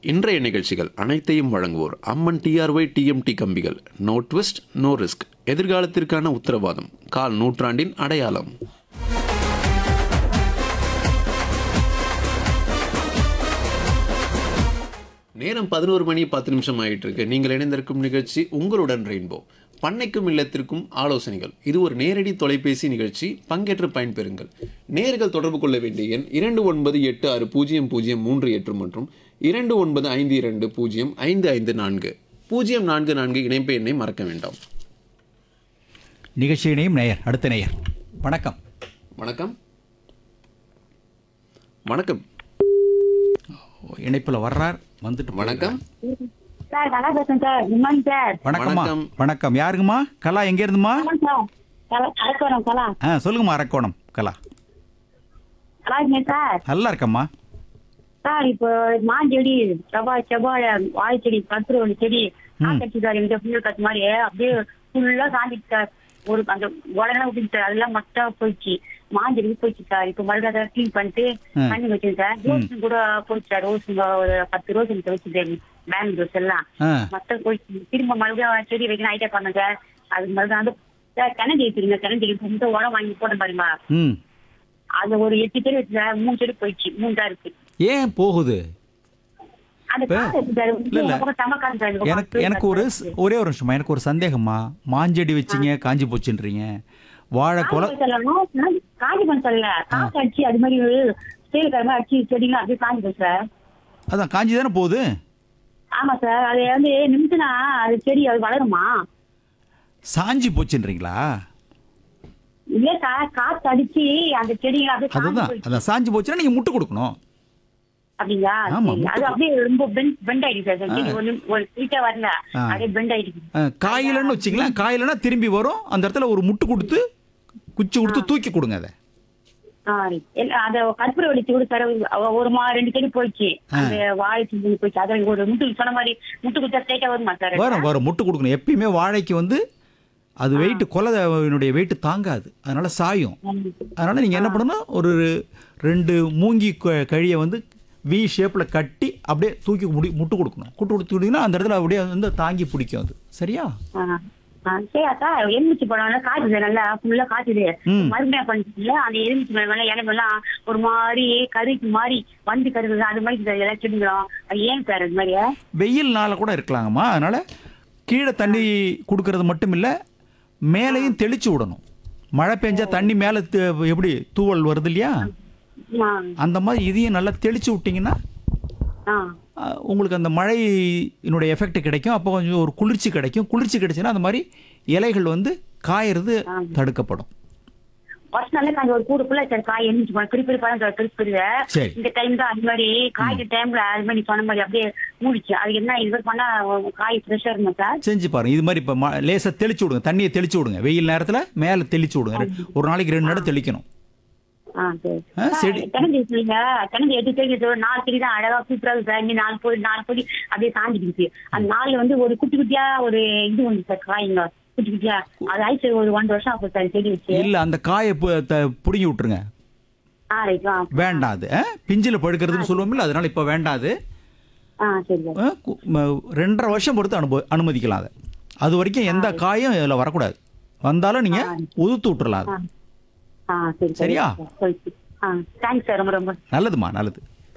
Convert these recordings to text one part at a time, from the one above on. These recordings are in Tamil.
இன்றைய நிகழ்ச்சிகள் அனைத்தையும் வழங்குவோர் அம்மன் டிஆர்ஒய் டிஎம்டி கம்பிகள் நோ ட்விஸ்ட் நோ ரிஸ்க் எதிர்காலத்திற்கான உத்தரவாதம் கால் நூற்றாண்டின் அடையாளம் நேரம் பதினோரு மணி பத்து நிமிஷம் ஆயிட்டு இருக்கு நீங்கள் இணைந்திருக்கும் நிகழ்ச்சி உங்களுடன் ரெயின்போ பண்ணைக்கும் இல்லத்திற்கும் ஆலோசனைகள் இது ஒரு நேரடி தொலைபேசி நிகழ்ச்சி பங்கேற்று பயன்பெறுங்கள் நேர்கள் தொடர்பு கொள்ள வேண்டிய எண் இரண்டு ஒன்பது எட்டு ஆறு பூஜ்ஜியம் பூஜ்ஜியம் மூன்று எட்டு மற்றும் இரண்டு ஒன்பது ஐந்து இரண்டு பூஜ்ஜியம் ஐந்து ஐந்து நான்கு பூஜ்ஜியம் நான்கு நான்கு இணைப்பு எண்ணை மறக்க வேண்டாம் நிகழ்ச்சியினையும் நேயர் அடுத்த நேயர் வணக்கம் வணக்கம் வணக்கம் இணைப்பில் வர்றார் வந்துட்டு வணக்கம் சார் நல்லா பேசுறேன் சார் குட் மார்னிங் சார் வணக்கம்மா வணக்கம். வணக்கம் யாருங்கம்மா கலா எங்க இருந்துமா வணக்கம் சார் கலா கலக்கோரம் கலா ஆ சொல்லுங்கம்மா அரக்கோணம் கலா நல்லா இருக்கீங்க சார் நல்லா இருக்கம்மா சார் இப்போ மாஞ்செடி செவ்வாய் செவ்வாய் வாழை செடி கத்திரி செடி காக்கடிச்சு சார் எங்க புயல் கத்து மாதிரி அப்படியே ஃபுல்லா சாஞ்சிச்சு சார் ஒரு அந்த உடனே விட்டுச்சு சார் அதெல்லாம் மொத்தம் போயிடுச்சு மாஞ்செடி போயிடுச்சு சார் இப்போ மறுபடியும் அதை க்ளீன் பண்ணிட்டு ம். பண்ணி வச்சேன் சார் ரோஸ் கூட போயிடுச்சு சார் ரோஸ் ஒரு பத்து ரோஸ் எனக்கு வச்சுட்டேன் பேங்க் ரோஸ் எல்லாம் ஆ மொத்தம் போயிடுச்சு திரும்ப மறுபடியும் செடி வைக்கணும் ஐடியா பண்ணேன் சார் அதுக்கு மறுபடியும் வந்து சார் கிணஞ்சி வச்சிருங்க கிணஞ்சி ரொம்ப உரம் வாங்கி போட பாருமா ம் அது ஒரு எட்டு பேர் வச்சு சார் மூணு செடி போயிடுச்சு மூணு தான் இருக்கு ஏன் போகுது அந்த இப்ப- காசு இருக்கு சார் இல்ல, இல்ல. இந்த பக்கம் தமக்கான் சார் இந்த பக்கம் எனக்கு எனக்கு ஒரு ஸ்- ஒரே ஒரு நிமிஷமா எனக்கு ஒரு சந்தேகம்மா மாஞ்செடி வச்சிங்க காஞ்சி போச்சுன்றீங்க வாழை கொலை காஞ்சி சொல்லணும் காஞ்சி- காஞ்சி பண்ண சொல்லல காசு அடிச்சு அது மாதிரி சேல் மாதிரி அடிச்சு செடிங்க அப்படியே காஞ்சி போச்சு சார் அதான் காஞ்சி தானே போகுது ஆமா சார் அது வந்து நிமிஷனா அது செடி அது வளருமா சாஞ்சி போச்சுன்றீங்களா இல்ல சார் காசு அடிச்சு அந்த செடிங்க அப்படியே காஞ்சி அதுதான் போயிடுச்சு அதான் சாஞ்சி போச்சுன்னா நீங்க முட்டு கொடுக்கணும் அப்படிங்களா ஆமா, சரி. அது அப்படியே ரொம்ப பெண்ட் பெண்ட் ஆயிடுச்சு சார் செடி ஒரு நிமி- ஒரு சீட்டா வரல ஆ. அப்படியே பெண்ட் ஆயிடுச்சு ஆ, காயிலன்னு வச்சிங்களேன் காயிலன்னா திரும்பி வரும் அந்த இடத்துல ஒரு முட்டு கொடுத்து குச்சி கொடுத்து தூக்கி கொடுங்க அதை ஆ, இல்ல, அந்த கற்பூர வெளிச்சு கூட சார் ஒரு- ஒரு மா ரெண்டு செடி போயிடுச்சு அந்த வாழை செடி போயிடுச்சு அதான் ஒரு முட்டு சொன்ன மாதிரி முட்டு குத்தா ஸ்ட்ரைட்டா வருமா சார் வரும் வரும் முட்டு கொடுக்கணும் எப்பயுமே வாழைக்கு வந்து அது வெயிட் கொலைனுடைய வெயிட் தாங்காது அதனால சாயும் அதனால நீங்க என்ன பண்ணணும் ஒரு ரெண்டு மூங்கி க- கழியை வந்து வி ஷேப்ல கட்டி அப்படியே தூக்கி முடி முட்டு கொடுக்கணும் குட்டு கொடுத்து விட்டீங்கன்னா அந்த இடத்துல அப்படியே வந்து தாங்கி பிடிக்கும் அது சரியா ஆ, ஆ, சரி அக்கா எலுமிச்சு பழம் காய்ச்சுது நல்லா ஃபுல்லா காய்ச்சுது ம். மறுபடியும் பண்ணிச்சுல அந்த எலுமிச்சு பழம் எல்லாம் இலைமெல்லாம் ஒரு மாதிரி கருப்பு மாதிரி வந்து கருது அது மாதிரி சார் எல்லாம் செடிங்களும் அது ஏன் சார் அது மாதிரி வெயில்னால கூட இருக்கலாங்கம்மா அதனால கீழே தண்ணி கொடுக்கறது மட்டும் இல்லை மேலேயும் தெளிச்சு விடணும் மழை பெஞ்சா தண்ணி மேலே எப்படி தூவல் வருது இல்லையா ஆ, அந்த மாதிரி இதையும் நல்லா தெளிச்சு விட்டிங்கன்னா ஆ அஹ், உங்களுக்கு அந்த மழையினுடைய எஃபெக்ட் கிடைக்கும் அப்போ கொஞ்சம் ஒரு குளிர்ச்சி கிடைக்கும் குளிர்ச்சி கிடைச்சுன்னா அந்த மாதிரி இலைகள் வந்து காயறது தடுக்கப்படும் வருஷம் நல்லா காய்ச்சி ஒரு கூடு ஃபுல்லா சார் காய் எலுமிச்சு பழம் குறிப்பிட பழம் சார் குறிப்பிடுது சரி. இந்த டைம் தான் அது மாதிரி காய்க்கிற டைம்ல அது மாதிரி நீ சொன்ன மாதிரி அப்படியே மூடிச்சு அது என்ன இது மாதிரி பண்ணா காய் ஃப்ரெஷ்ஷா இருக்குமா சார் செஞ்சு பாருங்க இது மாதிரி இப்போ லேசாக தெளிச்சு விடுங்க தண்ணியை தெளிச்சு விடுங்க வெயில் நேரத்தில் மேலே தெளிச்சு விடுங்க ரெ- ஒரு நாளைக்கு ரெண்டு நடம் தெளிக்கணும் ஆ, சரி. ஆ, செடி. சார், கிணறு இருக்குல்லைங்க, கிணறு எட்டு செடி இருக்கு. ஒரு நாலு செடி தான் அழகா சூப்பரா இருக்கு சார். இங்க நாலு பொடி, நாலு பொடி அப்படியே சாஞ்சிருக்கு. அந்த நாலுல வந்து ஒரு குட்டி குட்டியா ஒரு இது வந்து சார் காய்ங்க. குட்டி குட்டியா. அது ஆயிடுச்சு ஒரு ஒன்றரை வருஷம் ஆகும் சார் செடி வச்சு. இல்லை அந்த காயை பு- த- பிடுங்கி விட்டுருங்க ஆ, ரைட், ஆ. வேண்டாம் அது அஹ், பிஞ்சில் படுக்கிறதுன்னு சொல்லுவோம்ல அதனால இப்போ வேண்டாம் அது ஆ, சரி சார். அஹ், கு- ம- ரெண்டரை வருஷம் பொறுத்து அனுபவ அனுமதிக்கலாம் அதை அது வரைக்கும் எந்த காயும் இதில் வரக்கூடாது வந்தாலும் நீங்கள் உதுத்து விட்டுறலாம் அது ஆ, சரி, சரி. சரியா? போயிடுச்சு. ஆ, தேங்க்ஸ் சார் ரொம்ப ரொம்ப நல்லதுமா நல்லது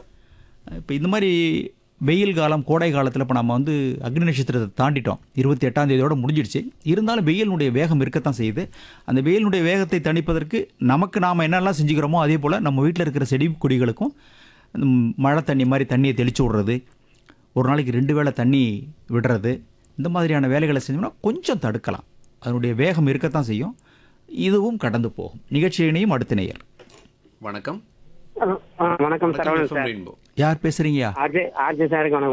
இப்போ இந்த மாதிரி வெயில் காலம் கோடை காலத்தில் இப்போ நம்ம வந்து அக்னி நட்சத்திரத்தை தாண்டிட்டோம் இருபத்தி எட்டாம் தேதியோட முடிஞ்சிடுச்சு இருந்தாலும் வெயிலினுடைய வேகம் இருக்கத்தான் செய்யுது அந்த வெயிலினுடைய வேகத்தை தணிப்பதற்கு நமக்கு நாம் என்னெல்லாம் செஞ்சுக்கிறோமோ அதே போல் நம்ம வீட்டில் இருக்கிற செடி கொடிகளுக்கும் இந்த மழை தண்ணி மாதிரி தண்ணியை தெளிச்சு விடுறது ஒரு நாளைக்கு ரெண்டு வேளை தண்ணி விடுறது இந்த மாதிரியான வேலைகளை செஞ்சோம்னா கொஞ்சம் தடுக்கலாம் அதனுடைய வேகம் இருக்கத்தான் செய்யும் இதுவும் கடந்து போகும் நிகழ்ச்சியினையும் அடுத்த நேயர் வணக்கம் ஆ, வணக்கம் சரவணன் சார் ரெயின்போ யார் பேசுறீங்கயா ஆர்ஜே ஆர்ஜே சாருக்கு வணக்கம்